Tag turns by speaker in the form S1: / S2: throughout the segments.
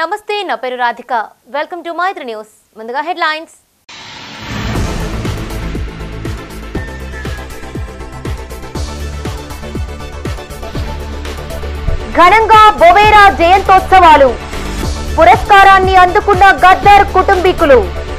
S1: నమస్తే నా పేరు Radhika welcome to Maitri news ముందుగా హెడ్లైన్స్ ఘనంగా బొవేరా జయంతోత్సవాలు పురస్కారాన్ని అందుకున్న గద్దర్ కుటుంబీకులు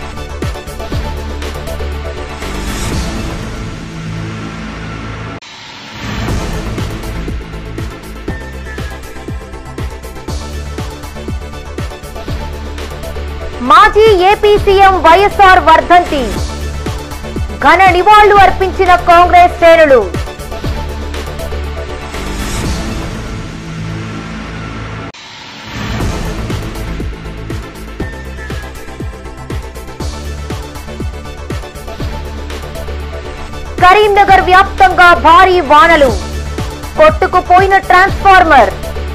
S1: మాజీ ఏపీ సీఎం వైఎస్ఆర్ వర్ధంతి ఘన నివాళులు అర్పించిన కాంగ్రెస్ శ్రేణులు కరీంనగర్ వ్యాప్తంగా భారీ వానలు కొట్టుకుపోయిన ట్రాన్స్ఫార్మర్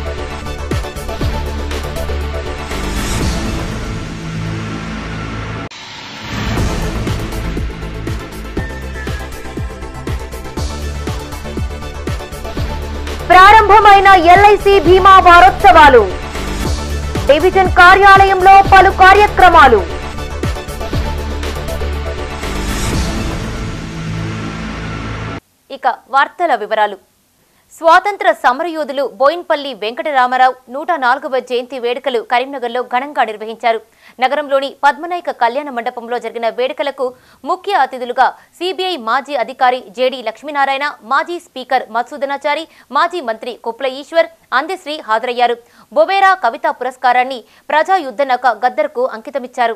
S1: ప్రారంభమైన ఎల్ఐసి బీమా వారోత్సవాలు డివిజన్ కార్యాలయంలో పలు కార్యక్రమాలు ఇక వార్తల వివరాలు స్వాతంత్ర సమరయోధులు బోయిన్పల్లి వెంకటరామారావు నూట నాలుగవ జయంతి వేడుకలు కరీంనగర్లో ఘనంగా నిర్వహించారు నగరంలోని పద్మనాయక కళ్యాణ మండపంలో జరిగిన వేడుకలకు ముఖ్య అతిథులుగా సిబిఐ మాజీ అధికారి జేడీ లక్ష్మీనారాయణ మాజీ స్పీకర్ మత్సూదనాచారి మాజీ మంత్రి కొప్పుల ఈశ్వర్ అందశ్రీ హాజరయ్యారు బొబేరా కవితా పురస్కారాన్ని ప్రజాయుద్ధనక గద్దర్కు అంకితమిచ్చారు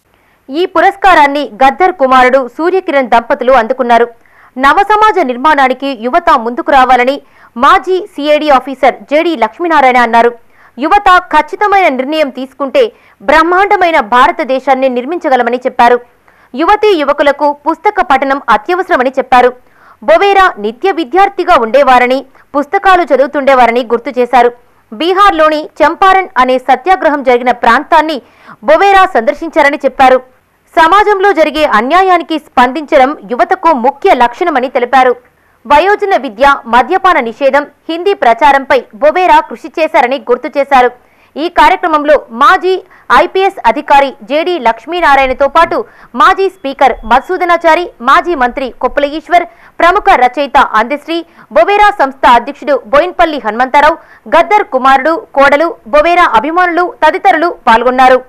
S1: ఈ పురస్కారాన్ని గద్దర్ కుమారుడు సూర్యకిరణ్ దంపతులు అందుకున్నారు నవ సమాజ నిర్మాణానికి యువత ముందుకు రావాలని మాజీ సిఐడి ఆఫీసర్ జేడి లక్ష్మీనారాయణ అన్నారు యువత ఖచ్చితమైన నిర్ణయం తీసుకుంటే బ్రహ్మాండమైన భారతదేశాన్ని నిర్మించగలమని చెప్పారు యువతీ యువకులకు పుస్తక పఠనం అత్యవసరమని చెప్పారు బొవేరా నిత్య విద్యార్థిగా ఉండేవారని పుస్తకాలు చదువుతుండేవారని గుర్తు చేశారు బీహార్లోని చంపారణ్ అనే సత్యాగ్రహం జరిగిన ప్రాంతాన్ని బొవేరా సందర్శించారని చెప్పారు సమాజంలో జరిగే అన్యాయానికి స్పందించడం యువతకు ముఖ్య లక్షణమని తెలిపారు వయోజన విద్య మద్యపాన నిషేధం హిందీ ప్రచారంపై బొవేరా కృషి చేశారని గుర్తు చేశారు ఈ కార్యక్రమంలో మాజీ ఐపీఎస్ అధికారి జేడీ లక్ష్మీనారాయణతో పాటు మాజీ స్పీకర్ మధుసూదనాచారి మాజీ మంత్రి కొప్పుల ఈశ్వర్ ప్రముఖ రచయిత అందశ్రీ బొవేరా సంస్థ అధ్యక్షుడు బోయిన్పల్లి హనుమంతరావు గద్దర్ కుమారుడు కోడలు బొవేరా అభిమానులు తదితరులు పాల్గొన్నారు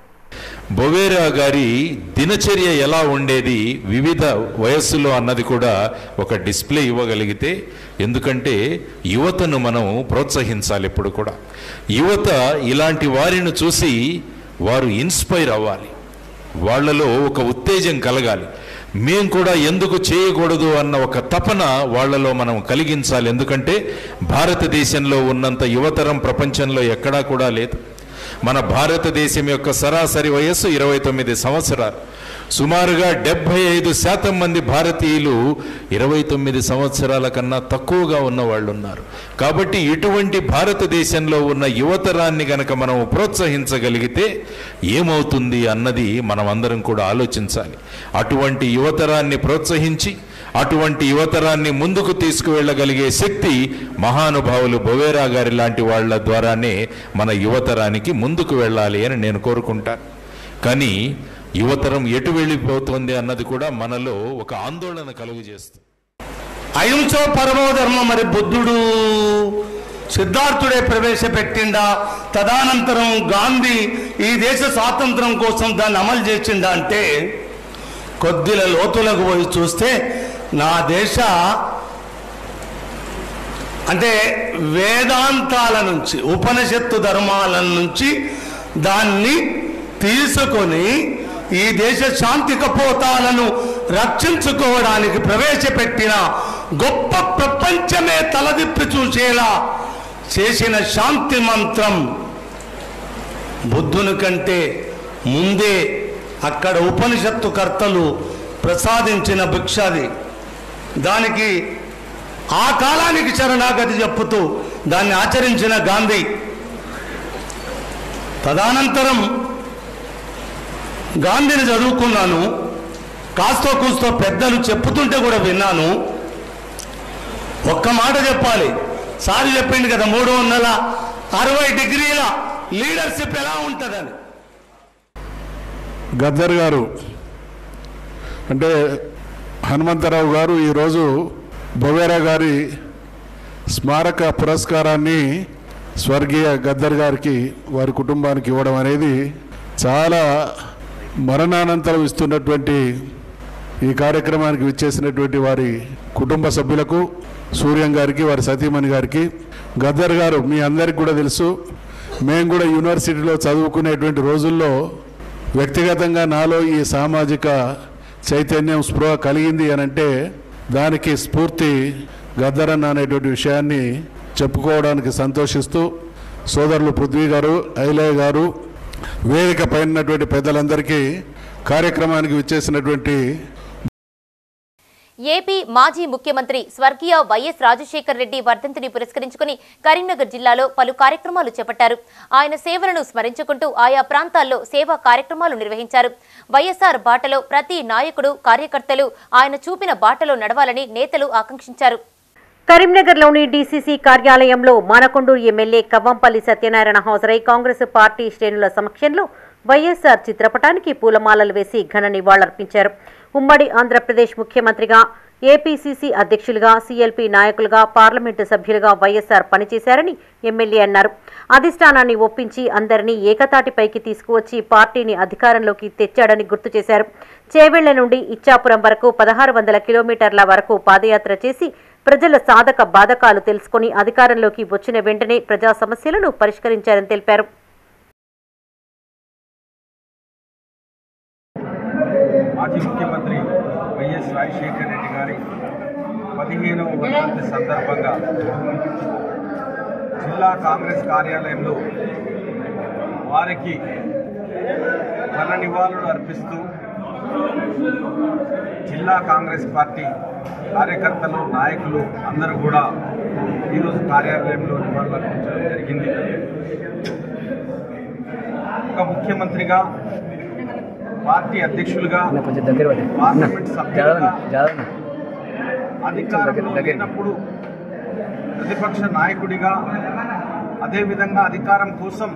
S2: బొవేరా గారి దినచర్య ఎలా ఉండేది వివిధ వయస్సులో అన్నది కూడా ఒక డిస్ప్లే ఇవ్వగలిగితే ఎందుకంటే యువతను మనం ప్రోత్సహించాలి ఎప్పుడు కూడా యువత ఇలాంటి వారిని చూసి వారు ఇన్స్పైర్ అవ్వాలి వాళ్ళలో ఒక ఉత్తేజం కలగాలి మేం కూడా ఎందుకు చేయకూడదు అన్న ఒక తపన వాళ్ళలో మనం కలిగించాలి ఎందుకంటే భారతదేశంలో ఉన్నంత యువతరం ప్రపంచంలో ఎక్కడా కూడా లేదు మన భారతదేశం యొక్క సరాసరి వయస్సు ఇరవై తొమ్మిది సంవత్సరాలు సుమారుగా డెబ్బై ఐదు శాతం మంది భారతీయులు ఇరవై తొమ్మిది సంవత్సరాల కన్నా తక్కువగా ఉన్న వాళ్ళు ఉన్నారు కాబట్టి ఇటువంటి భారతదేశంలో ఉన్న యువతరాన్ని గనక మనం ప్రోత్సహించగలిగితే ఏమవుతుంది అన్నది మనం అందరం కూడా ఆలోచించాలి అటువంటి యువతరాన్ని ప్రోత్సహించి అటువంటి యువతరాన్ని ముందుకు తీసుకువెళ్ళగలిగే శక్తి మహానుభావులు బొవేరా గారి లాంటి వాళ్ళ ద్వారానే మన యువతరానికి ముందుకు వెళ్ళాలి అని నేను కోరుకుంటాను కానీ యువతరం ఎటు వెళ్ళిపోతుంది అన్నది కూడా మనలో ఒక ఆందోళన కలుగు చేస్తుంది
S3: అహింసో పరమో ధర్మం మరి బుద్ధుడు సిద్ధార్థుడే ప్రవేశపెట్టిండా తదనంతరం గాంధీ ఈ దేశ స్వాతంత్రం కోసం దాన్ని అమలు చేసిందా అంటే కొద్దిల లోతులకు పోయి చూస్తే నా దేశ అంటే వేదాంతాల నుంచి ఉపనిషత్తు ధర్మాల నుంచి దాన్ని తీసుకొని ఈ దేశ శాంతి కపోతాలను రక్షించుకోవడానికి ప్రవేశపెట్టిన గొప్ప ప్రపంచమే తలదిప్పి చూసేలా చేసిన శాంతి మంత్రం బుద్ధుని కంటే ముందే అక్కడ ఉపనిషత్తు కర్తలు ప్రసాదించిన భిక్షాది దానికి ఆ కాలానికి శరణాగతి చెప్పుతూ దాన్ని ఆచరించిన గాంధీ తదనంతరం గాంధీని చదువుకున్నాను కాస్తో కూస్తో పెద్దలు చెప్పుతుంటే కూడా విన్నాను ఒక్క మాట చెప్పాలి సారి చెప్పింది కదా మూడు వందల అరవై డిగ్రీల లీడర్షిప్ ఎలా ఉంటుందని
S4: గద్దర్ గారు అంటే హనుమంతరావు గారు ఈరోజు బొవేరా గారి స్మారక పురస్కారాన్ని స్వర్గీయ గద్దర్ గారికి వారి కుటుంబానికి ఇవ్వడం అనేది చాలా మరణానంతరం ఇస్తున్నటువంటి ఈ కార్యక్రమానికి విచ్చేసినటువంటి వారి కుటుంబ సభ్యులకు సూర్యం గారికి వారి సతీమణి గారికి గద్దర్ గారు మీ అందరికి కూడా తెలుసు మేము కూడా యూనివర్సిటీలో చదువుకునేటువంటి రోజుల్లో వ్యక్తిగతంగా నాలో ఈ సామాజిక చైతన్యం స్పృహ కలిగింది అని అంటే దానికి స్ఫూర్తి గద్దరన్న అనేటువంటి విషయాన్ని చెప్పుకోవడానికి సంతోషిస్తూ సోదరులు పృథ్వీ గారు ఐలయ్య గారు వేదిక పైనటువంటి పెద్దలందరికీ కార్యక్రమానికి విచ్చేసినటువంటి
S1: ఏపీ మాజీ ముఖ్యమంత్రి స్వర్గీయ వైఎస్ రాజశేఖర్ రెడ్డి వర్ధంతిని పురస్కరించుకుని కరీంనగర్ జిల్లాలో పలు కార్యక్రమాలు చేపట్టారు ఆయన సేవలను స్మరించుకుంటూ ఆయా ప్రాంతాల్లో సేవా కార్యక్రమాలు నిర్వహించారు వైఎస్ఆర్ బాటలో ప్రతి నాయకుడు కార్యకర్తలు ఆయన చూపిన బాటలో నడవాలని నేతలు ఆకాంక్షించారు
S5: కరీంనగర్లోని డీసీసీ కార్యాలయంలో మానకొండూరు ఎమ్మెల్యే కవ్వంపల్లి సత్యనారాయణ హాజరై కాంగ్రెస్ పార్టీ శ్రేణుల సమక్షంలో వైఎస్ఆర్ చిత్రపటానికి పూలమాలలు వేసి ఘన నివాళులర్పించారు ఉమ్మడి ఆంధ్రప్రదేశ్ ముఖ్యమంత్రిగా ఏపీసీసీ అధ్యక్షులుగా సీఎల్పీ నాయకులుగా పార్లమెంటు సభ్యులుగా వైఎస్ఆర్ పనిచేశారని ఎమ్మెల్యే అన్నారు అధిష్టానాన్ని ఒప్పించి అందరినీ ఏకతాటిపైకి తీసుకువచ్చి పార్టీని అధికారంలోకి తెచ్చాడని గుర్తు చేశారు చేవెళ్ల నుండి ఇచ్చాపురం వరకు పదహారు వందల కిలోమీటర్ల వరకు పాదయాత్ర చేసి ప్రజల సాధక బాధకాలు తెలుసుకుని అధికారంలోకి వచ్చిన వెంటనే ప్రజా సమస్యలను పరిష్కరించారని తెలిపారు
S6: మాజీ ముఖ్యమంత్రి వైఎస్ రాజశేఖర రెడ్డి గారి పదిహేనవ వర్ధంతి సందర్భంగా జిల్లా కాంగ్రెస్ కార్యాలయంలో వారికి ఘన నివాళులు అర్పిస్తూ జిల్లా కాంగ్రెస్ పార్టీ కార్యకర్తలు నాయకులు అందరూ కూడా ఈరోజు కార్యాలయంలో నివాళులు అర్పించడం జరిగింది ఒక ముఖ్యమంత్రిగా పార్టీ అధ్యక్షులుగా
S7: కొంచెం దగ్గర పడి
S6: పార్లమెంట్ సభ్యులుగా
S7: జాదన్న
S6: అధికారంలో లేనప్పుడు ప్రతిపక్ష నాయకుడిగా అదేవిధంగా అధికారం కోసం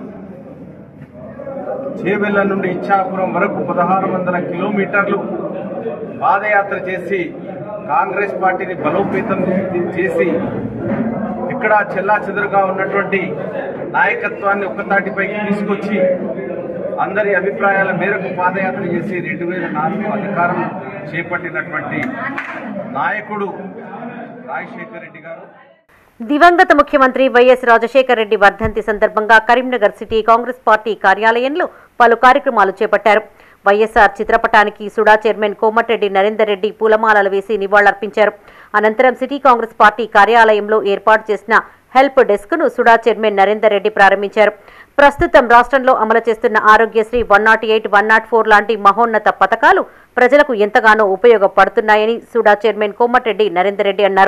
S6: చేవెళ్ల నుండి ఇచ్చాపురం వరకు పదహారు వందల కిలోమీటర్లు పాదయాత్ర చేసి కాంగ్రెస్ పార్టీని బలోపేతం చేసి ఇక్కడ చెల్లా చెదురుగా ఉన్నటువంటి నాయకత్వాన్ని ఒక్కతాటిపైకి తీసుకొచ్చి అందరి అభిప్రాయాల మేరకు పాదయాత్ర చేసి రెండు వేల నాలుగు అధికారం చేపట్టినటువంటి నాయకుడు రాజశేఖర రెడ్డి గారు
S5: దివంగత ముఖ్యమంత్రి వైఎస్ రాజశేఖర రెడ్డి వర్ధంతి సందర్భంగా కరీంనగర్ సిటీ కాంగ్రెస్ పార్టీ కార్యాలయంలో పలు కార్యక్రమాలు చేపట్టారు వైఎస్ఆర్ చిత్రపటానికి సుడా చైర్మన్ కోమటిరెడ్డి నరేందర్ రెడ్డి పూలమాలలు వేసి నివాళులర్పించారు అనంతరం సిటీ కాంగ్రెస్ పార్టీ కార్యాలయంలో ఏర్పాటు చేసిన హెల్ప్ డెస్క్ ను సుడా చైర్మన్ నరేందర్ రెడ్డి ప్రారంభించారు ప్రస్తుతం రాష్ట్రంలో అమలు చేస్తున్న Aarogyasri one nought eight one nought four లాంటి మహోన్నత పథకాలు ప్రజలకు ఎంతగానో ఉపయోగపడుతున్నాయని సుడా చైర్మన్ కోమటిరెడ్డి నరేందర్ రెడ్డి అన్నారు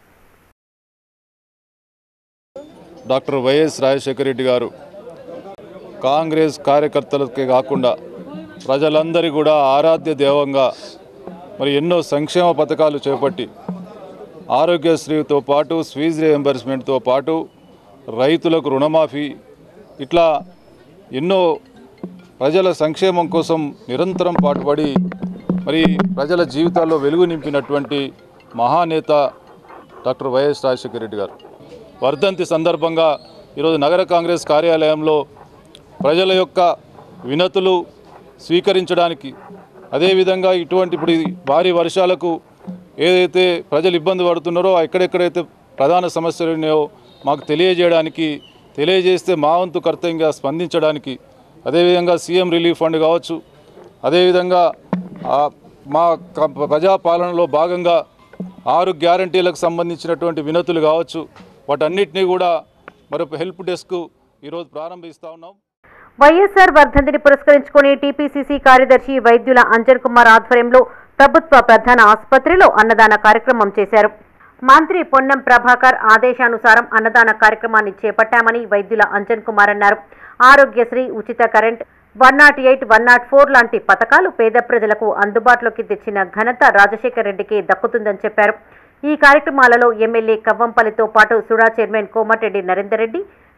S8: డాక్టర్ వైఎస్ రాజశేఖర రెడ్డి గారు కాంగ్రెస్ కార్యకర్తలకే కాకుండా ప్రజలందరి కూడా ఆరాధ్య దేవంగా మరి ఎన్నో సంక్షేమ పథకాలు చేపట్టి ఆరోగ్యశ్రీతో పాటు ఫీజు రియంబర్స్మెంట్తో పాటు రైతులకు రుణమాఫీ ఇట్లా ఎన్నో ప్రజల సంక్షేమం కోసం నిరంతరం పాటుపడి మరి ప్రజల జీవితాల్లో వెలుగు నింపినటువంటి మహానేత డాక్టర్ వైఎస్ రాజశేఖర రెడ్డి గారు వర్ధంతి సందర్భంగా ఈరోజు నగర కాంగ్రెస్ కార్యాలయంలో ప్రజల యొక్క వినతులు స్వీకరించడానికి అదేవిధంగా ఇటువంటి ఇప్పుడు ఈ భారీ వర్షాలకు ఏదైతే ప్రజలు ఇబ్బంది పడుతున్నారో ఎక్కడెక్కడైతే ప్రధాన సమస్యలు ఉన్నాయో మాకు తెలియజేయడానికి తెలియజేస్తే మా వంతు కర్తవ్యంగా స్పందించడానికి అదేవిధంగా సీఎం రిలీఫ్ ఫండ్ కావచ్చు అదేవిధంగా ఆ, మా క- ప్రజాపాలనలో భాగంగా ఆరు గ్యారంటీలకు సంబంధించినటువంటి వినతులు కావచ్చు వాటన్నిటినీ కూడా మరొక హెల్ప్ డెస్క్ ఈరోజు ప్రారంభిస్తూ ఉన్నాం
S5: వైఎస్ఆర్ వర్ధంతిని పురస్కరించుకుని టీపీసీసీ కార్యదర్శి వైద్యుల అంజన్ కుమార్ ఆధ్వర్యంలో ప్రభుత్వ ప్రధాన ఆసుపత్రిలో అన్నదాన కార్యక్రమం చేశారు మంత్రి పొన్నం ప్రభాకర్ ఆదేశానుసారం అన్నదాన కార్యక్రమాన్ని చేపట్టామని వైద్యుల అంజన్ కుమార్ అన్నారు ఆరోగ్యశ్రీ ఉచిత current one nought eight one nought four లాంటి పథకాలు పేద ప్రజలకు అందుబాటులోకి తెచ్చిన ఘనత రాజశేఖర్ రెడ్డికి దక్కుతుందని చెప్పారు ఈ కార్యక్రమాలలో ఎమ్మెల్యే కవ్వంపల్లితో పాటు సుడా చైర్మన్ కోమటిరెడ్డి నరేందర్ రెడ్డి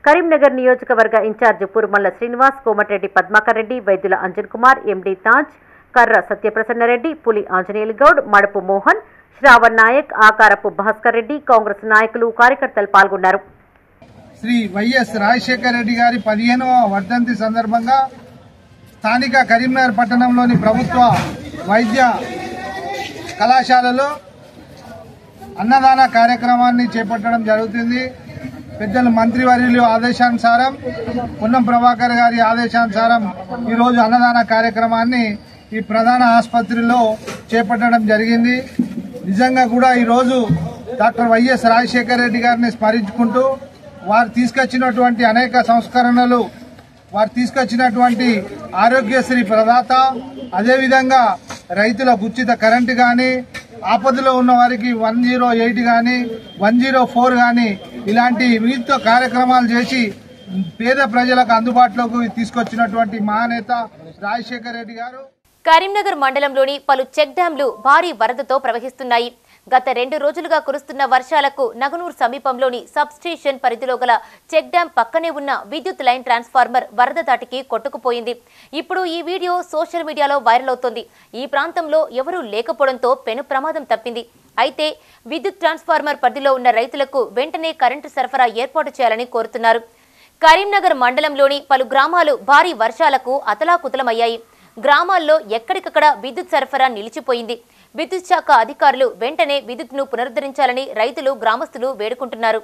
S5: కరీంనగర్ నియోజకవర్గ ఇన్ఛార్జ్ పూర్మల్ల శ్రీనివాస్ కోమటిరెడ్డి పద్మాకర్ రెడ్డి వైద్యుల అంజన్ కుమార్ ఎండి తాజ్ కర్ర సత్యప్రసన్నరెడ్డి పులి ఆంజనేయులు గౌడ్ మడపు మోహన్ శ్రావణ్ నాయక్ ఆకారపు భాస్కర్ రెడ్డి కాంగ్రెస్ నాయకులు కార్యకర్తలు పాల్గొన్నారు
S7: శ్రీ వైఎస్ రాజశేఖర రెడ్డి గారి పదిహేనవ వర్ధంతి సందర్భంగా స్థానిక కరీంనగర్ పట్టణంలోని ప్రభుత్వ వైద్య కళాశాలలో అన్నదాన కార్యక్రమాన్ని చేపట్టడం జరుగుతుంది పెద్దలు మంత్రివర్యులు ఆదేశానుసారం పొన్నం ప్రభాకర్ గారి ఆదేశానుసారం ఈరోజు అన్నదాన కార్యక్రమాన్ని ఈ ప్రధాన ఆసుపత్రిలో చేపట్టడం జరిగింది నిజంగా కూడా ఈరోజు డాక్టర్ వైఎస్ రాజశేఖర రెడ్డి గారిని స్మరించుకుంటూ వారు తీసుకొచ్చినటువంటి అనేక సంస్కరణలు వారు తీసుకొచ్చినటువంటి ఆరోగ్యశ్రీ ప్రదాత అదేవిధంగా రైతులకు ఉచిత కరెంటు కానీ ఆపదలో ఉన్న వారికి వన్ జీరో ఎయిట్ కానీ వన్ జీరో ఫోర్ కానీ ఇలాంటి వివిధ కార్యక్రమాలు చేసి పేద ప్రజలకు అందుబాటులోకి తీసుకొచ్చినటువంటి మహానేత రాజశేఖర రెడ్డి గారు
S1: కరీంనగర్ మండలంలోని పలు చెక్ డ్యాంలు భారీ వరదతో ప్రవహిస్తున్నాయి గత రెండు రోజులుగా కురుస్తున్న వర్షాలకు నగనూర్ సమీపంలోని సబ్ స్టేషన్ పరిధిలో గల చెక్ డ్యాం పక్కనే ఉన్న విద్యుత్ లైన్ ట్రాన్స్ఫార్మర్ వరద దాటికి కొట్టుకుపోయింది ఇప్పుడు ఈ వీడియో సోషల్ మీడియాలో వైరల్ అవుతోంది ఈ ప్రాంతంలో ఎవరూ లేకపోవడంతో పెను ప్రమాదం తప్పింది అయితే విద్యుత్ ట్రాన్స్ఫార్మర్ పరిధిలో ఉన్న రైతులకు వెంటనే కరెంటు సరఫరా ఏర్పాటు చేయాలని కోరుతున్నారు కరీంనగర్ మండలంలోని పలు గ్రామాలు భారీ వర్షాలకు అతలాకుతలమయ్యాయి గ్రామాల్లో ఎక్కడికక్కడ విద్యుత్ సరఫరా నిలిచిపోయింది విద్యుత్ శాఖ అధికారులు వెంటనే విద్యుత్ను పునరుద్ధరించాలని రైతులు గ్రామస్తులు వేడుకుంటున్నారు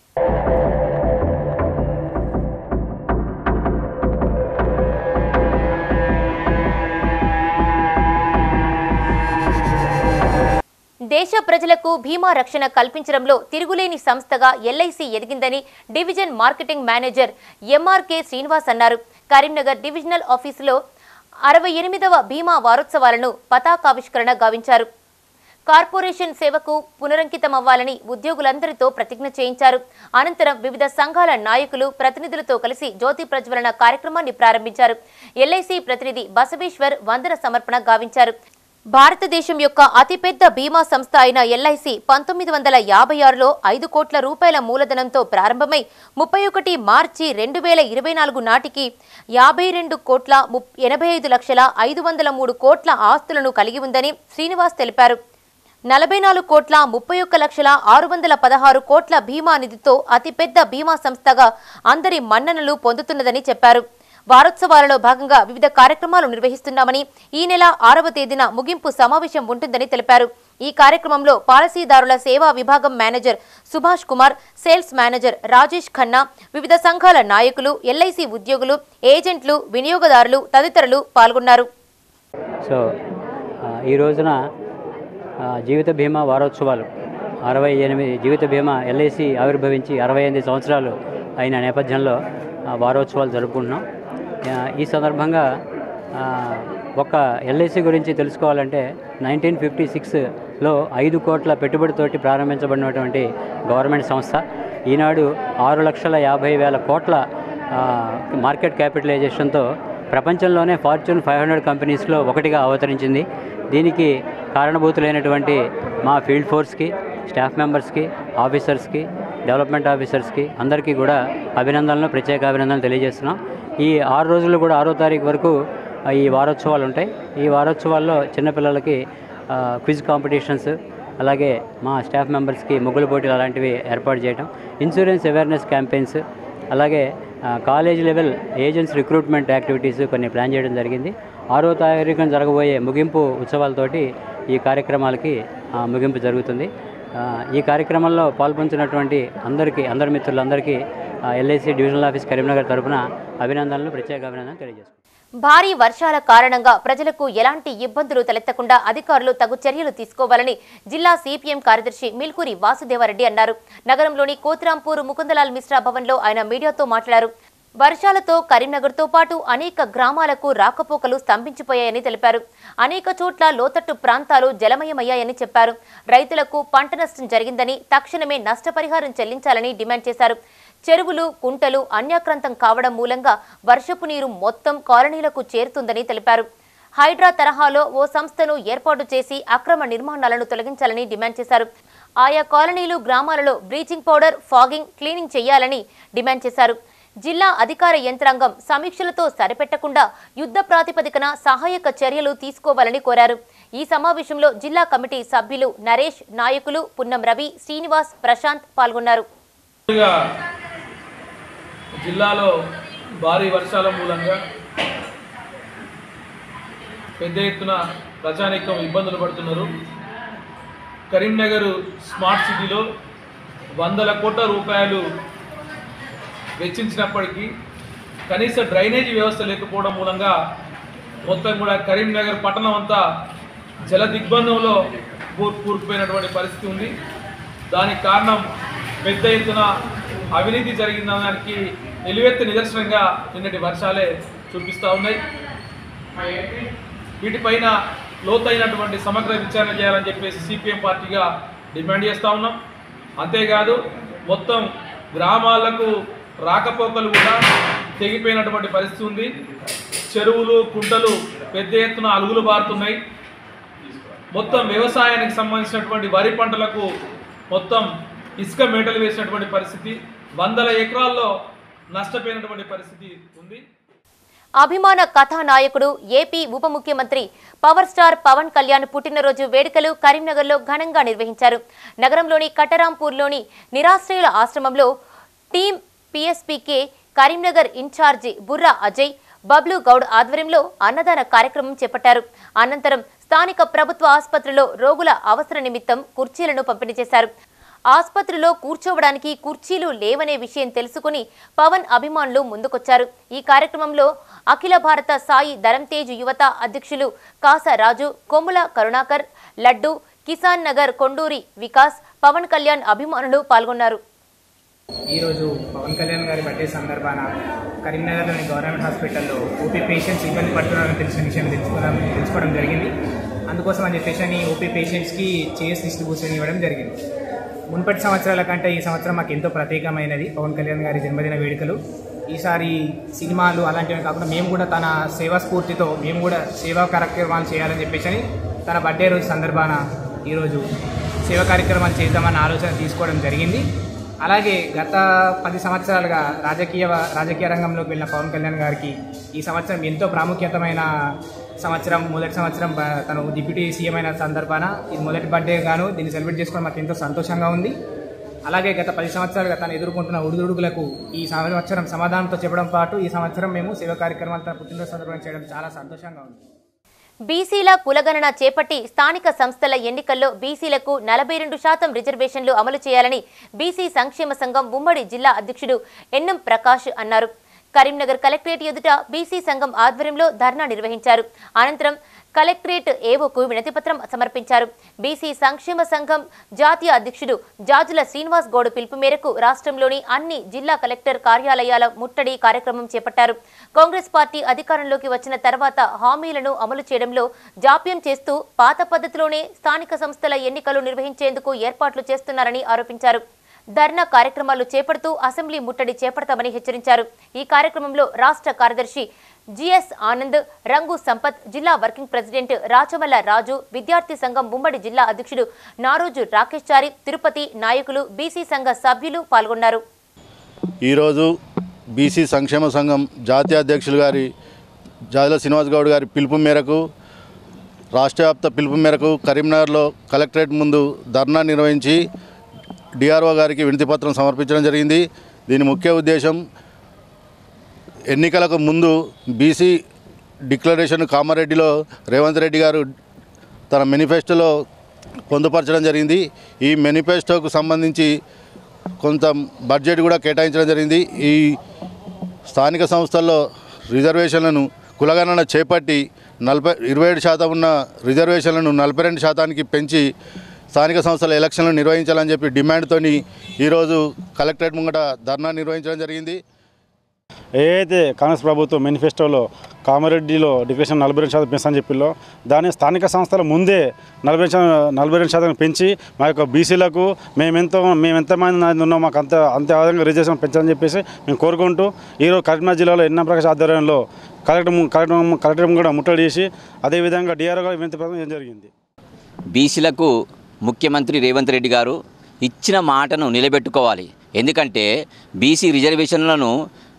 S1: దేశ ప్రజలకు బీమా రక్షణ కల్పించడంలో తిరుగులేని సంస్థగా ఎల్ఐసి ఎదిగిందని division marketing manager MRK Srinivas అన్నారు కరీంనగర్ డివిజనల్ ఆఫీసులో అరవై ఎనిమిదవ బీమా వారోత్సవాలను పతాకావిష్కరణ గావించారు కార్పొరేషన్ సేవకు పునరంకితమవ్వాలని ఉద్యోగులందరితో ప్రతిజ్ఞ చేయించారు అనంతరం వివిధ సంఘాల నాయకులు ప్రతినిధులతో కలిసి జ్యోతి ప్రజ్వలన కార్యక్రమాన్ని ప్రారంభించారు ఎల్ఐసి ప్రతినిధి బసవేశ్వర్ వందన సమర్పణ గావించారు భారతదేశం యొక్క అతిపెద్ద బీమా సంస్థ అయిన ఎల్ఐసి పంతొమ్మిది వందల యాభై ఆరులో ఐదు కోట్ల రూపాయల మూలధనంతో ప్రారంభమై ముప్పై ఒకటి మార్చి రెండు వేల ఇరవై నాలుగు నాటికి యాభై రెండు కోట్ల ముప్- ఎనభై ఐదు లక్షల ఐదు వందల మూడు కోట్ల ఆస్తులను కలిగి ఉందని శ్రీనివాస్ తెలిపారు నలభై నాలుగు కోట్ల ముప్పై ఒక్క లక్షల ఆరు వందల పదహారు కోట్ల బీమా నిధితో అతిపెద్ద బీమా సంస్థగా అందరి మన్ననలు పొందుతున్నదని చెప్పారు వారోత్సవాలలో భాగంగా వివిధ కార్యక్రమాలు నిర్వహిస్తున్నామని ఈ నెల ఆరవ తేదీన ముగింపు సమావేశం ఉంటుందని తెలిపారు ఈ కార్యక్రమంలో పాలసీదారుల సేవా విభాగం manager Subhash Kumar sales manager Rajesh Khanna వివిధ సంఘాల నాయకులు ఎల్ఐసి ఉద్యోగులు ఏజెంట్లు వినియోగదారులు తదితరులు పాల్గొన్నారు
S9: సో ఆ, ఈ రోజున ఆ, జీవిత బీమా వారోత్సవాలు అరవై ఎనిమిది జీవిత బీమా ఎల్ఐసి ఆవిర్భవించి అరవై ఎనిమిది సంవత్సరాలు అయిన నేపథ్యంలో ఆ, వారోత్సవాలు జరుపుకుంటున్నాం ఆ, ఈ సందర్భంగా ఆ, ఒక ఎల్ఐసి గురించి తెలుసుకోవాలంటే నైన్టీన్ ఫిఫ్టీ సిక్స్లో ఐదు కోట్ల పెట్టుబడితోటి ప్రారంభించబడినటువంటి గవర్నమెంట్ సంస్థ ఈనాడు ఆరు లక్షల యాభై వేల కోట్ల ఆ, మార్కెట్ క్యాపిటలైజేషన్తో ప్రపంచంలోనే ఫార్చ్యూన్ ఫైవ్ హండ్రెడ్ కంపెనీస్లో ఒకటిగా అవతరించింది దీనికి కారణభూతులైనటువంటి మా ఫీల్డ్ ఫోర్స్కి స్టాఫ్ మెంబర్స్కి ఆఫీసర్స్కి డెవలప్మెంట్ ఆఫీసర్స్కి అందరికీ కూడా అభినందనలు ప్రత్యేక అభినందనలు తెలియజేస్తున్నాం ఈ ఆరు రోజులు కూడా ఆరో తారీఖు వరకు ఆ, ఈ వారోత్సవాలు ఉంటాయి ఈ వారోత్సవాల్లో చిన్నపిల్లలకి ఆ, క్విజ్ కాంపిటీషన్స్ అలాగే మా స్టాఫ్ మెంబర్స్కి ముగ్గులు పోటీలు అలాంటివి ఏర్పాటు చేయడం ఇన్సూరెన్స్ అవేర్నెస్ క్యాంపెయిన్స్ అలాగే ఆ, college level agents recruitment activities కొన్ని ప్లాన్ చేయడం జరిగింది ఆరో తారీఖున జరగబోయే ముగింపు ఉత్సవాలతోటి ఈ కార్యక్రమాలకి ఆ, ముగింపు జరుగుతుంది ఆ, ఈ కార్యక్రమంలో పాల్పంచినటువంటి అందరికీ అందరి మిత్రులందరికీ ఎల్ఐసి డివిజనల్ ఆఫీస్ కరీంనగర్ తరఫున అభినందనలు ప్రత్యేక అభినందనలు తెలియజేస్తున్నాను
S1: భారీ వర్షాల కారణంగా ప్రజలకు ఎలాంటి ఇబ్బందులు తలెత్తకుండా అధికారులు తగు చర్యలు తీసుకోవాలని జిల్లా సిపిఎం కార్యదర్శి మిల్కూరి వాసుదేవారెడ్డి అన్నారు నగరంలోని కోతిరాంపూర్ ముకుందలాల్ మిశ్రా భవన్లో ఆయన మీడియాతో మాట్లాడారు వర్షాలతో కరీంనగర్తో పాటు అనేక గ్రామాలకు రాకపోకలు స్తంభించిపోయాయని తెలిపారు అనేక చోట్ల లోతట్టు ప్రాంతాలు జలమయమయ్యాయని చెప్పారు రైతులకు పంట నష్టం జరిగిందని తక్షణమే నష్టపరిహారం చెల్లించాలని డిమాండ్ చేశారు చెరువులు కుంటలు అన్యాక్రాంతం కావడం మూలంగా వర్షపు నీరు మొత్తం కాలనీలకు చేరుతుందని తెలిపారు హైడ్రా తరహాలో ఓ సంస్థను ఏర్పాటు చేసి అక్రమ నిర్మాణాలను తొలగించాలని డిమాండ్ చేశారు ఆయా కాలనీలు గ్రామాలలో బ్లీచింగ్ పౌడర్ ఫాగింగ్ క్లీనింగ్ చేయాలని డిమాండ్ చేశారు జిల్లా అధికార యంత్రాంగం సమీక్షలతో సరిపెట్టకుండా యుద్ధ ప్రాతిపదికన సహాయక చర్యలు తీసుకోవాలని కోరారు ఈ సమావేశంలో జిల్లా కమిటీ సభ్యులు నరేష్ నాయకులు పున్నం రవి శ్రీనివాస్ ప్రశాంత్ పాల్గొన్నారు
S10: ముందుగా జిల్లాలో భారీ వర్షాల మూలంగా పెద్ద ఎత్తున ప్రజానీకం ఇబ్బందులు పడుతున్నారు కరీంనగర్ స్మార్ట్ సిటీలో వందల కోట్ల రూపాయలు వెచ్చించినప్పటికీ కనీస డ్రైనేజీ వ్యవస్థ లేకపోవడం మూలంగా మొత్తం కూడా కరీంనగర్ పట్టణం అంతా జల దిగ్బంధంలో కూర్ కూరుకుపోయినటువంటి పరిస్థితి ఉంది దానికి కారణం పెద్ద ఎత్తున అవినీతి జరిగిందనడానికి నిలువెత్తు నిదర్శనంగా నిన్నటి వర్షాలే చూపిస్తూ ఉన్నాయి వీటిపైన లోతైనటువంటి సమగ్ర విచారణ చేయాలని చెప్పేసి సిపిఎం పార్టీగా డిమాండ్ చేస్తూ ఉన్నాం అంతేకాదు మొత్తం గ్రామాలకు రాకపోకలు కూడా తెగిపోయినటువంటి పరిస్థితి ఉంది చెరువులు కుంటలు పెద్ద ఎత్తున అలుగులు బారుతున్నాయి మొత్తం వ్యవసాయానికి సంబంధించినటువంటి వరి పంటలకు మొత్తం ఇసుక మేటలు వేసినటువంటి పరిస్థితి వందల ఎకరాల్లో నష్టపోయినటువంటి పరిస్థితి ఉంది
S1: అభిమాన కథానాయకుడు ఏపీ ఉప ముఖ్యమంత్రి పవర్ స్టార్ పవన్ కళ్యాణ్ పుట్టినరోజు వేడుకలు కరీంనగర్లో ఘనంగా నిర్వహించారు నగరంలోని కట్టరాంపూర్లోని నిరాశ్రయుల ఆశ్రమంలో టీం పిఎస్పీకే కరీంనగర్ ఇన్ఛార్జి బుర్రా అజయ్ బబ్లు గౌడ్ ఆధ్వర్యంలో అన్నదాన కార్యక్రమం చేపట్టారు అనంతరం స్థానిక ప్రభుత్వ ఆసుపత్రిలో రోగుల అవసర నిమిత్తం కుర్చీలను పంపిణీ చేశారు ఆసుపత్రిలో కూర్చోవడానికి కుర్చీలు లేవనే విషయం తెలుసుకుని పవన్ అభిమానులు ముందుకొచ్చారు ఈ కార్యక్రమంలో అఖిల భారత సాయి ధరంతేజ్ యువత అధ్యక్షులు కాస రాజు కొమ్ముల కరుణాకర్ లడ్డు కిసాన్ నగర్ కొండూరి వికాస్ పవన్ కళ్యాణ్ అభిమానులు పాల్గొన్నారు
S11: ఈరోజు పవన్ కళ్యాణ్ గారి బర్త్డే సందర్భాన కరీంనగర్లోని గవర్నమెంట్ హాస్పిటల్లో ఓపీ పేషెంట్స్ ఇబ్బంది పడుతున్నారని తెలిసిన విషయం తెలుసుకోవడం తెలుసుకోవడం జరిగింది అందుకోసం అని చెప్పేసి అని ఓపీ పేషెంట్స్కి చైర్స్ డిస్ట్రిబ్యూషన్ ఇవ్వడం జరిగింది మున్పటి సంవత్సరాల కంటే ఈ సంవత్సరం మాకు ఎంతో ప్రత్యేకమైనది పవన్ కళ్యాణ్ గారి జన్మదిన వేడుకలు ఈసారి సినిమాలు అలాంటివి కాకుండా మేము కూడా తన సేవా స్ఫూర్తితో మేము కూడా సేవా కార్యక్రమాలు చేయాలని చెప్పేసి అని తన బర్త్డే రోజు సందర్భాన ఈరోజు సేవా కార్యక్రమాలు చేద్దామన్న ఆలోచన తీసుకోవడం జరిగింది అలాగే గత పది సంవత్సరాలుగా రాజకీయ రాజకీయ రంగంలోకి వెళ్ళిన పవన్ కళ్యాణ్ గారికి ఈ సంవత్సరం ఎంతో ప్రాముఖ్యతమైన సంవత్సరం మొదటి సంవత్సరం బ- తను డిప్యూటీ సీఎం అయిన సందర్భాన ఇది మొదటి బర్త్డే గాను దీన్ని సెలబ్రేట్ చేసుకోవడం మాకు ఎంతో సంతోషంగా ఉంది అలాగే గత పది సంవత్సరాలుగా తను ఎదుర్కొంటున్న ఉడుదుడుగులకు ఈ సంవత్సరం సమాధానంతో చెప్పడం పాటు ఈ సంవత్సరం మేము సేవ కార్యక్రమాలు తన పుట్టినరోజు సందర్భంగా చేయడం చాలా సంతోషంగా ఉంది
S1: బీసీల కులగణన చేపట్టి స్థానిక సంస్థల ఎన్నికల్లో బీసీలకు నలభై రెండు శాతం రిజర్వేషన్లు అమలు చేయాలని బీసీ సంక్షేమ సంఘం ఉమ్మడి జిల్లా అధ్యక్షుడు ఎన్ఎం ప్రకాష్ అన్నారు కరీంనగర్ కలెక్టరేట్ ఎదుట బీసీ సంఘం ఆధ్వర్యంలో ధర్నా నిర్వహించారు అనంతరం కలెక్టరేట్ ఏవోకు వినతిపత్రం సమర్పించారు బీసీ సంక్షేమ సంఘం జాతీయ అధ్యక్షుడు జాజుల శ్రీనివాస్ గౌడ్ పిలుపు మేరకు రాష్ట్రంలోని అన్ని జిల్లా కలెక్టర్ కార్యాలయాల ముట్టడి కార్యక్రమం చేపట్టారు కాంగ్రెస్ పార్టీ అధికారంలోకి వచ్చిన తర్వాత హామీలను అమలు చేయడంలో జాప్యం చేస్తూ పాత పద్ధతిలోనే స్థానిక సంస్థల ఎన్నికలు నిర్వహించేందుకు ఏర్పాట్లు చేస్తున్నారని ఆరోపించారు ధర్నా కార్యక్రమాలు చేపడుతూ అసెంబ్లీ ముట్టడి చేపడతామని హెచ్చరించారు ఈ కార్యక్రమంలో రాష్ట్ర కార్యదర్శి జిఎస్ ఆనంద్ రంగు సంపత్ జిల్లా వర్కింగ్ ప్రెసిడెంట్ రాచమల్ల రాజు విద్యార్థి సంఘం ఉమ్మడి జిల్లా అధ్యక్షుడు నారోజు రాకేష్ చారి తిరుపతి నాయకులు బీసీ సంఘ సభ్యులు పాల్గొన్నారు
S12: ఈరోజు బీసీ సంక్షేమ సంఘం జాతీయ అధ్యక్షులు గారి జాదుల శ్రీనివాస్ గౌడ్ గారి పిలుపు మేరకు రాష్ట్ర వ్యాప్త పిలుపు మేరకు కరీంనగర్లో కలెక్టరేట్ ముందు ధర్నా నిర్వహించి డిఆర్ఓ గారికి వినతిపత్రం సమర్పించడం జరిగింది దీని ముఖ్య ఉద్దేశం ఎన్నికలకు ముందు బీసీ డిక్లరేషన్ కామారెడ్డిలో రేవంత్ రెడ్డి గారు తన మేనిఫెస్టోలో పొందుపరచడం జరిగింది ఈ మేనిఫెస్టోకు సంబంధించి కొంత బడ్జెట్ కూడా కేటాయించడం జరిగింది ఈ స్థానిక సంస్థల్లో రిజర్వేషన్లను కులగణన చేపట్టి నలభై ఇరవై ఏడు శాతం ఉన్న రిజర్వేషన్లను నలభై రెండు శాతానికి పెంచి స్థానిక సంస్థల ఎలక్షన్లు నిర్వహించాలని చెప్పి డిమాండ్తోని ఈరోజు కలెక్టరేట్ ముంగట ధర్నా నిర్వహించడం జరిగింది
S13: ఏదైతే కాంగ్రెస్ ప్రభుత్వం మేనిఫెస్టోలో కామారెడ్డిలో డిక్లరేషన్ నలభై రెండు శాతం పెంచని చెప్పిలో దాన్ని స్థానిక సంస్థల ముందే నలభై రెండు శాతం నలభై రెండు శాతం పెంచి మా యొక్క బీసీలకు మేమెంతో మేము ఎంతమంది ఉన్నాం మాకు అంత అంతే ఆధారంగా రిజర్వేషన్ పెంచాలని చెప్పేసి మేము కోరుకుంటూ ఈరోజు కరీంనగర్ జిల్లాలో ఎన్ఎం ప్రకాష్ ఆధ్వర్యంలో కలెక్టర్ ము- కలెక్టర్ ము- కలెక్టర్ కూడా ముట్టడి చేసి అదేవిధంగా డిఆర్ఓ గారు వినతి పత్రం ఇవ్వడం జరిగింది
S14: బీసీలకు ముఖ్యమంత్రి రేవంత్ రెడ్డి గారు ఇచ్చిన మాటను నిలబెట్టుకోవాలి ఎందుకంటే బీసీ రిజర్వేషన్లను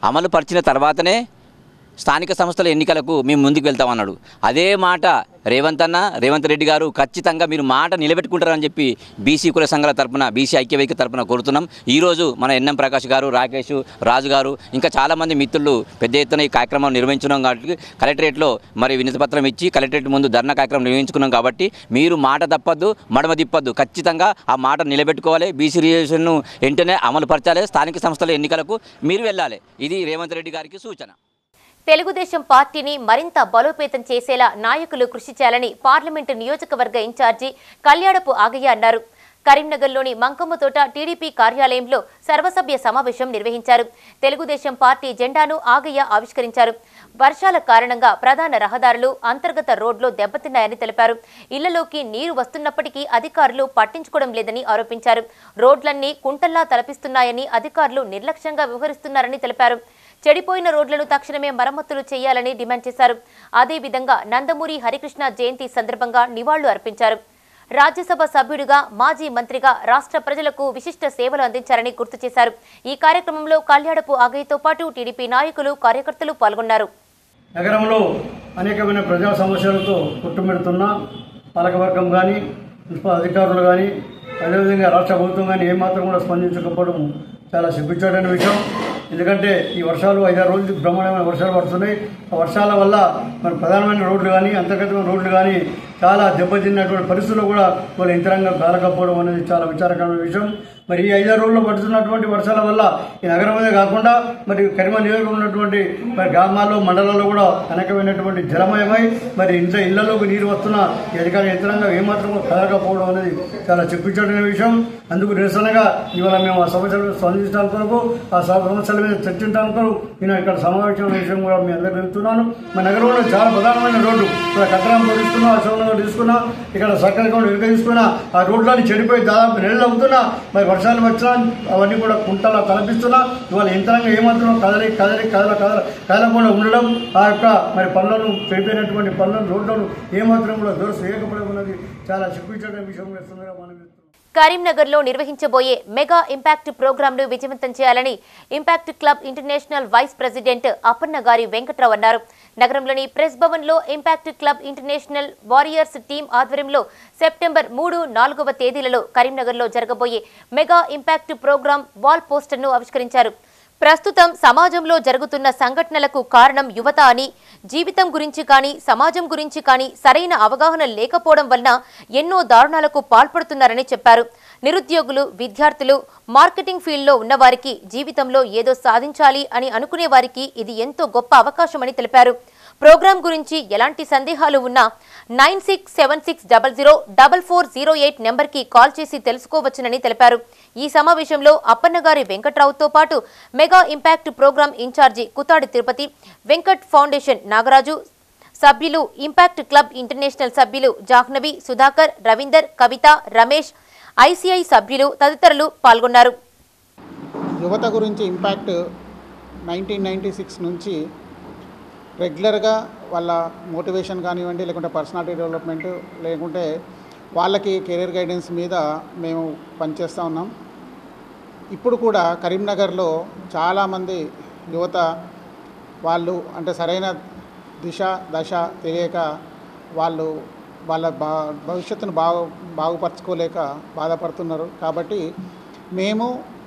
S14: అమలు పరిచిన తర్వాతనే స్థానిక సంస్థల ఎన్నికలకు మేము ముందుకు వెళ్తామన్నాడు అదే మాట రేవంత్ అన్న రేవంత్ రెడ్డి గారు ఖచ్చితంగా మీరు మాట నిలబెట్టుకుంటారని చెప్పి బీసీ కుల సంఘాల తరపున బీసీ ఐక్యవేదిక తరపున కోరుతున్నాం ఈరోజు మన ఎన్ఎం ప్రకాష్ గారు రాకేష్ రాజు గారు ఇంకా చాలామంది మిత్రులు పెద్ద ఎత్తున ఈ కార్యక్రమం నిర్వహించున్నాం కాబట్టి కలెక్టరేట్లో మరి వినతి పత్రం ఇచ్చి కలెక్టరేట్ ముందు ధర్నా కార్యక్రమం నిర్వహించుకున్నాం కాబట్టి మీరు మాట తప్పద్దు మడమ తిప్పద్దు ఖచ్చితంగా ఆ మాట నిలబెట్టుకోవాలి బీసీ రిజర్వేషన్ను వెంటనే అమలు పరచాలి స్థానిక సంస్థల ఎన్నికలకు మీరు వెళ్ళాలి ఇది రేవంత్ రెడ్డి గారికి సూచన
S1: తెలుగుదేశం పార్టీని మరింత బలోపేతం చేసేలా నాయకులు కృషి చేయాలని పార్లమెంటు నియోజకవర్గ ఇన్ఛార్జి కళ్యాణపు ఆగయ్య అన్నారు కరీంనగర్లోని మంకమ్మతోట టీడీపీ కార్యాలయంలో సర్వసభ్య సమావేశం నిర్వహించారు తెలుగుదేశం పార్టీ జెండాను ఆగయ్య ఆవిష్కరించారు వర్షాల కారణంగా ప్రధాన రహదారులు అంతర్గత రోడ్లు దెబ్బతిన్నాయని తెలిపారు ఇళ్లలోకి నీరు వస్తున్నప్పటికీ అధికారులు పట్టించుకోవడం లేదని ఆరోపించారు రోడ్లన్నీ కుంటల్లా తలపిస్తున్నాయని అధికారులు నిర్లక్ష్యంగా వ్యవహరిస్తున్నారని తెలిపారు చెడిపోయిన రోడ్లను తక్షణమే మరమ్మతులు చేయాలని డిమాండ్ చేశారు అదేవిధంగా నందమూరి హరికృష్ణ జయంతి సందర్భంగా నివాళులు అర్పించారు రాజ్యసభ సభ్యుడిగా మాజీ మంత్రిగా రాష్ట్ర ప్రజలకు విశిష్ట సేవలు అందించారని గుర్తు చేశారు ఈ కార్యక్రమంలో కళ్యాణపు ఆగయ్యతో పాటు టీడీపీ నాయకులు కార్యకర్తలు పాల్గొన్నారు
S15: నగరంలో అనేకమైన ప్రజా సమస్యలతో కొట్టుమిడుతున్న పాలకవర్గం కానీ మున్సిపల్ అధికారులు కానీ అదేవిధంగా రాష్ట్ర ప్రభుత్వం కానీ ఏమాత్రం కూడా స్పందించకపోవడం చాలా సిగ్గుచాటైన విషయం ఎందుకంటే ఈ వర్షాలు ఐదారు రోజులు బ్రహ్మాండమైన వర్షాలు పడుతున్నాయి ఆ వర్షాల వల్ల మన ప్రధానమైన రోడ్లు కానీ అంతర్గతమైన రోడ్లు కానీ చాలా దెబ్బతిన్నటువంటి పరిస్థితుల్లో కూడా వాళ్ళ యంత్రాంగం కాలకపోవడం అనేది చాలా విచారకరమైన విషయం మరి ఈ ఐదారు రోజుల్లో పడుతున్నటువంటి వర్షాల వల్ల ఈ నగరమే కాకుండా మరి కరిమ నియోజకవర్గంలో ఉన్నటువంటి మరి గ్రామాల్లో మండలాల్లో కూడా అనేకమైనటువంటి జలమయమై మరి ఇంట్లో ఇళ్లలోకి నీరు వస్తున్న ఈ అధికార యంత్రాంగం ఏమాత్రం కలగకపోవడం అనేది చాలా చెప్పించడం విషయం అందుకు నిరసనగా ఇవాళ మేము ఆ సమస్యలు స్పందించడానికి కొరకు ఆ సమస్యల మీద చర్చించడానికి కొరకు నేను ఇక్కడ సమావేశం విషయం కూడా మీ అందరికీ చెప్తున్నాను మా నగరంలో చాలా ప్రధానమైన రోడ్డు ఇక్కడ కట్టడంతో తీసుకున్నా అశోకంలో తీసుకున్నా ఇక్కడ సర్కల్ కూడా వెనుక తీసుకున్నా ఆ రోడ్లన్నీ చెడిపోయి దాదాపు నెలలు అవుతున్నా మరి వర్షాలు వచ్చినా అవన్నీ కూడా కుంటలా తలపిస్తున్నా ఇవాళ యంత్రాంగం ఏమాత్రం కదలి కదలి కదల కదల కదలకుండా ఉండడం ఆ యొక్క మరి పనులను చెడిపోయినటువంటి పనులను రోడ్లను ఏమాత్రం కూడా దురస్థ చేయకపోవడం ఉన్నది చాలా సిగ్గుచేట విషయం వేస్తుందిగా మనం
S1: కరీంనగర్లో నిర్వహించబోయే మెగా ఇంపాక్ట్ ప్రోగ్రాంను విజయవంతం చేయాలని impact club international vice president Appanna గారి వెంకట్రావు అన్నారు నగరంలోని ప్రెస్ భవన్లో impact club international warriors team ఆధ్వర్యంలో సెప్టెంబర్ మూడు నాలుగవ తేదీలలో కరీంనగర్లో జరగబోయే మెగా ఇంపాక్ట్ ప్రోగ్రాం వాల్ పోస్టర్ను ఆవిష్కరించారు ప్రస్తుతం సమాజంలో జరుగుతున్న సంఘటనలకు కారణం యువత అని జీవితం గురించి కానీ సమాజం గురించి కానీ సరైన అవగాహన లేకపోవడం వలన ఎన్నో దారుణాలకు పాల్పడుతున్నారని చెప్పారు నిరుద్యోగులు విద్యార్థులు మార్కెటింగ్ ఫీల్డ్లో ఉన్నవారికి జీవితంలో ఏదో సాధించాలి అని అనుకునే వారికి ఇది ఎంతో గొప్ప అవకాశమని తెలిపారు ప్రోగ్రాం గురించి ఎలాంటి సందేహాలు ఉన్నా nine six seven six double zero double four zero eight నెంబర్కి కాల్ చేసి తెలుసుకోవచ్చునని తెలిపారు ఈ సమావేశంలో అప్పన్నగారి వెంకట్రావుతో పాటు mega impact programme incharge Kuthadi Tirupati Venkat foundation Nagaraju సభ్యులు ఇంపాక్ట్ క్లబ్ ఇంటర్నేషనల్ సభ్యులు జాహ్నవి సుధాకర్ రవీందర్ కవిత రమేష్ ఐసీఐ సభ్యులు తదితరులు పాల్గొన్నారు
S16: యువత గురించి ఇంపాక్ట్ నైన్టీన్ నైంటీ సిక్స్ నుంచి రెగ్యులర్గా వాళ్ళ మోటివేషన్ కానివ్వండి లేకుంటే పర్సనాలిటీ డెవలప్మెంట్ లేకుంటే వాళ్ళకి కెరీర్ గైడెన్స్ మీద మేము పనిచేస్తూ ఉన్నాం ఇప్పుడు కూడా కరీంనగర్లో చాలామంది యువత వాళ్ళు అంటే సరైన దిశ దశ తెలియక వాళ్ళు వాళ్ళ బా భవిష్యత్తును బాగు బాగుపరచుకోలేక బాధపడుతున్నారు కాబట్టి మేము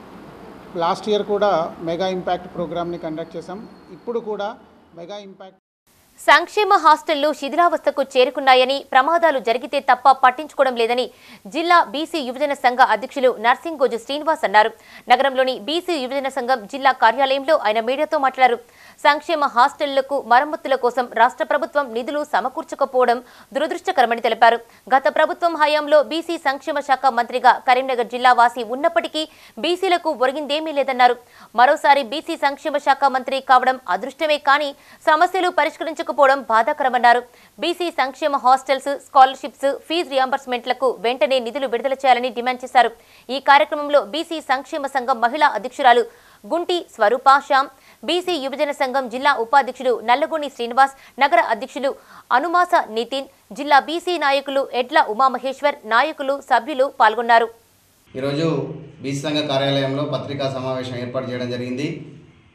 S16: లాస్ట్ ఇయర్ కూడా మెగా ఇంపాక్ట్ ప్రోగ్రామ్ని కండక్ట్ చేసాం ఇప్పుడు కూడా మెగా ఇంపాక్ట్
S1: సంక్షేమ హాస్టళ్లు శిథిలావస్థకు చేరుకున్నాయని ప్రమాదాలు జరిగితే తప్ప పట్టించుకోవడం లేదని జిల్లా బీసీ యువజన సంఘ అధ్యక్షులు నర్సింగోజు శ్రీనివాస్ అన్నారు నగరంలోని బీసీ యువజన సంఘం జిల్లా కార్యాలయంలో ఆయన మీడియాతో మాట్లాడారు సంక్షేమ హాస్టళ్లకు మరమ్మతుల కోసం రాష్ట్ర ప్రభుత్వం నిధులు సమకూర్చకపోవడం దురదృష్టకరమని తెలిపారు గత ప్రభుత్వం హయాంలో బీసీ సంక్షేమ శాఖ మంత్రిగా కరీంనగర్ జిల్లా వాసి ఉన్నప్పటికీ బీసీలకు ఒరిగిందేమీ లేదన్నారు మరోసారి బీసీ సంక్షేమ శాఖ మంత్రి కావడం అదృష్టమే కానీ సమస్యలు పరిష్కరించకపోవడం బాధాకరమన్నారు బీసీ సంక్షేమ హాస్టల్స్ స్కాలర్షిప్స్ ఫీజు రియంబర్స్మెంట్లకు వెంటనే నిధులు విడుదల చేయాలని డిమాండ్ చేశారు ఈ కార్యక్రమంలో బీసీ సంక్షేమ సంఘం మహిళా అధ్యక్షురాలు గుంటి స్వరూప శ్యామ్ బీసీ యువజన సంఘం జిల్లా ఉపాధ్యక్షుడు నల్లగొని శ్రీనివాస్ నగర అధ్యక్షులు అనుమాస నితిన్ జిల్లా బీసీ నాయకులు ఎడ్ల ఉమామహేశ్వర్ నాయకులు సభ్యులు పాల్గొన్నారు
S17: ఈరోజు బీసీ సంఘ కార్యాలయంలో పత్రికా సమావేశం ఏర్పాటు చేయడం జరిగింది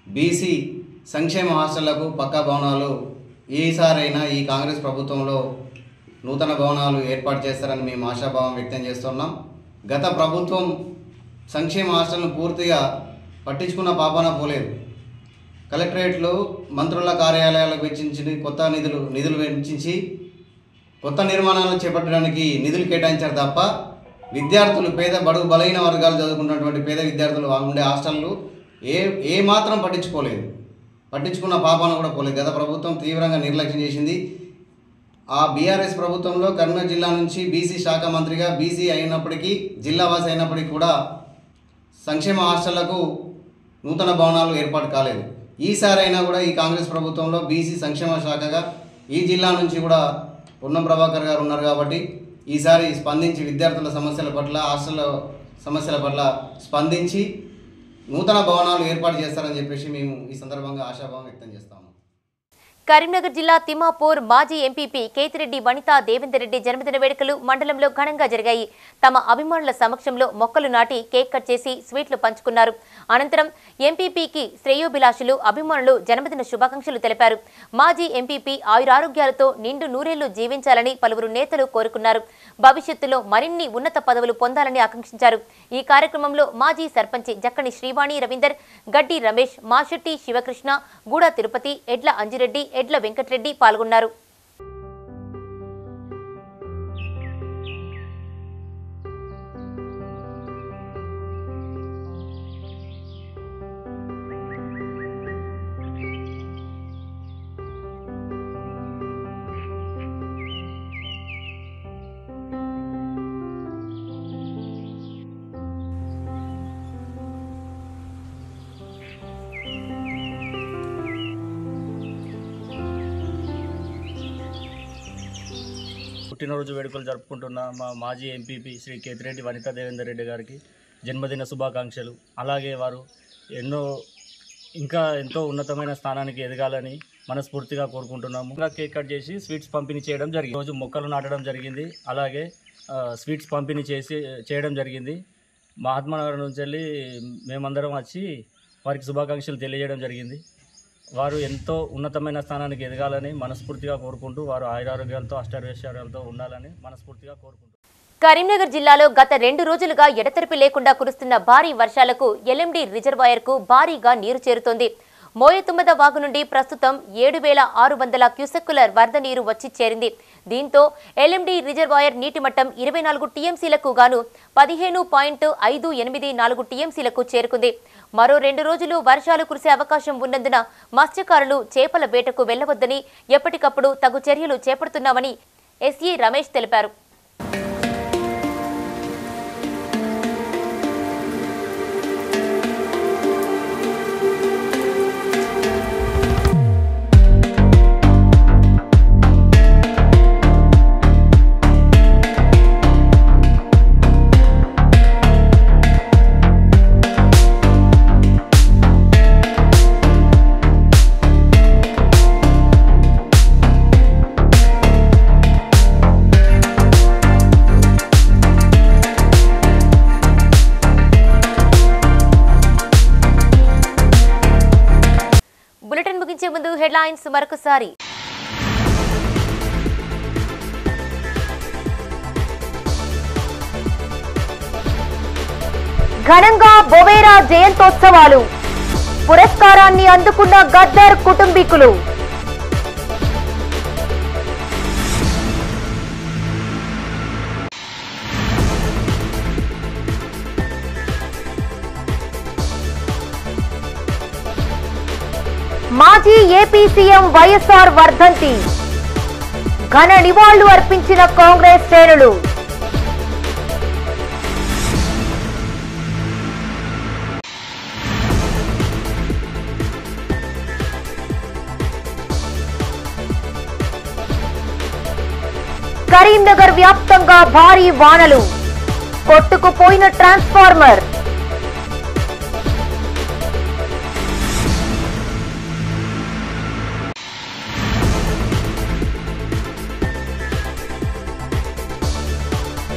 S17: బీసీ సంక్షేమ హాస్టళ్లకు పక్కా భవనాలు ఈసారైనా ఈ కాంగ్రెస్ ప్రభుత్వంలో నూతన భవనాలు ఏర్పాటు చేస్తారని మేము ఆశాభావం వ్యక్తం చేస్తున్నాం గత ప్రభుత్వం సంక్షేమ హాస్టల్ను పూర్తిగా పట్టించుకున్న పాపన పోలేదు కలెక్టరేట్లు మంత్రుల కార్యాలయాలకు వెచ్చించి కొత్త నిధులు నిధులు వెచ్చించి కొత్త నిర్మాణాలను చేపట్టడానికి నిధులు కేటాయించారు తప్ప విద్యార్థులు పేద బడుగు బలహీన వర్గాలు చదువుకున్నటువంటి పేద విద్యార్థులు ఉండే హాస్టళ్ళు ఏ ఏ మాత్రం పట్టించుకోలేదు పట్టించుకున్న పాపాన కూడా పోలేదు గత ప్రభుత్వం తీవ్రంగా నిర్లక్ష్యం చేసింది ఆ బీఆర్ఎస్ ప్రభుత్వంలో కరీంనగర్ జిల్లా నుంచి బీసీ శాఖ మంత్రిగా బీసీ అయినప్పటికీ జిల్లావాసి అయినప్పటికీ కూడా సంక్షేమ హాస్టళ్లకు నూతన భవనాలు ఏర్పాటు కాలేదు ఈసారైనా కూడా ఈ కాంగ్రెస్ ప్రభుత్వంలో బీసీ సంక్షేమ శాఖగా ఈ జిల్లా నుంచి కూడా పొన్నం ప్రభాకర్ గారు ఉన్నారు కాబట్టి ఈసారి స్పందించి విద్యార్థుల సమస్యల పట్ల హాస్టల్ సమస్యల పట్ల స్పందించి నూతన భవనాలు ఏర్పాటు చేస్తారని చెప్పేసి మేము ఈ సందర్భంగా ఆశాభావం వ్యక్తం చేస్తాము
S1: కరీంనగర్ జిల్లా తిమ్మాపూర్ మాజీ ఎంపీపీ కేతిరెడ్డి వనితా దేవేందర్ రెడ్డి జన్మదిన వేడుకలు మండలంలో ఘనంగా జరిగాయి తమ అభిమానుల సమక్షంలో మొక్కలు నాటి కేక్ కట్ చేసి స్వీట్లు పంచుకున్నారు అనంతరం ఎంపీపీకి శ్రేయోభిలాషులు అభిమానులు జన్మదిన శుభాకాంక్షలు తెలిపారు మాజీ ఎంపీపీ ఆయురారోగ్యాలతో నిండు నూరేళ్లు జీవించాలని పలువురు నేతలు కోరుకున్నారు భవిష్యత్తులో మరిన్ని ఉన్నత పదవులు పొందాలని ఆకాంక్షించారు ఈ కార్యక్రమంలో మాజీ సర్పంచి జక్కని శ్రీవాణి రవీందర్ గడ్డి రమేష్ మాషెట్టి శివకృష్ణ గూడ తిరుపతి ఎడ్ల అంజిరెడ్డి ఎడ్ల వెంకటరెడ్డి పాల్గొన్నారు
S18: పుట్టినరోజు వేడుకలు జరుపుకుంటున్న మా మాజీ ఎంపీపీ శ్రీ కేతిరెడ్డి వనితా దేవేందర్ రెడ్డి గారికి జన్మదిన శుభాకాంక్షలు అలాగే వారు ఎన్నో ఇంకా ఎంతో ఉన్నతమైన స్థానానికి ఎదగాలని మనస్ఫూర్తిగా కోరుకుంటున్నాము ఇంకా కేక్ కట్ చేసి స్వీట్స్ పంపిణీ చేయడం జరిగింది రోజు మొక్కలు నాటడం జరిగింది అలాగే ఆ, స్వీట్స్ పంపిణీ చేసి చేయడం జరిగింది మహాత్మానగర్ నుంచి వెళ్ళి మేమందరం వచ్చి వారికి శుభాకాంక్షలు తెలియజేయడం జరిగింది వారు ఎంతో ఉన్నతమైన స్థానానికి ఎదగాలని మనస్ఫూర్తిగా కోరుకుంటూ వారు ఆయురారోగ్యాలతో అష్టారోగ్యాలతో ఉండాలని మనస్ఫూర్తిగా కోరుకుంటున్నాను
S1: కరీంనగర్ జిల్లాలో గత రెండు రోజులుగా ఎడతెరిపి లేకుండా కురుస్తున్న భారీ వర్షాలకు ఎల్ఎండి రిజర్వాయర్కు భారీగా నీరు చేరుతోంది మోయతుమ్మద వాగు నుండి ప్రస్తుతం ఏడు వేల ఆరు వందల క్యూసెక్కుల వరద నీరు వచ్చి చేరింది దీంతో ఎల్ఎండి రిజర్వాయర్ నీటి మట్టం ఇరవై నాలుగు టీఎంసీలకు గాను పదిహేను పాయింట్ ఐదు ఎనిమిది నాలుగు టీఎంసీలకు చేరుకుంది మరో రెండు రోజులు వర్షాలు కురిసే అవకాశం ఉన్నందున మత్స్యకారులు చేపల వేటకు వెళ్లవద్దని ఎప్పటికప్పుడు తగు చర్యలు చేపడుతున్నామని ఎస్ఈ రమేష్ తెలిపారు బులెటిన్ ముగించే ముందు హెడ్లైన్స్ మరొకసారి ఘనంగా బొవేరా జయంతోత్సవాలు పురస్కారాన్ని అందుకున్న గద్దర్ కుటుంబీకులు మాజీ ఏపీ సీఎం వైఎస్ఆర్ వర్ధంతి ఘన నివాళులు అర్పించిన కాంగ్రెస్ శ్రేణులు కరీంనగర్ వ్యాప్తంగా భారీ వానలు కొట్టుకుపోయిన ట్రాన్స్ఫార్మర్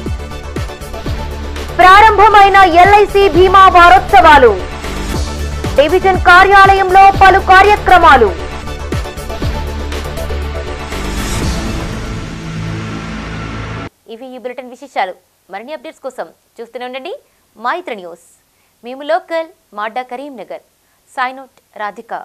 S1: ప్రారంభమైన ఎల్ఐసి బీమా వారోత్సవాలు డివిజన్ కార్యాలయంలో పలు కార్యక్రమాలు ఇవి ఈ బులెటిన్ విశేషాలు మరిన్ని అప్డేట్స్ కోసం చూస్తూనే ఉండండి మా ఇతర న్యూస్ మేము లోకల్ మాడ్డా కరీంనగర్ సైనోట్ రాధిక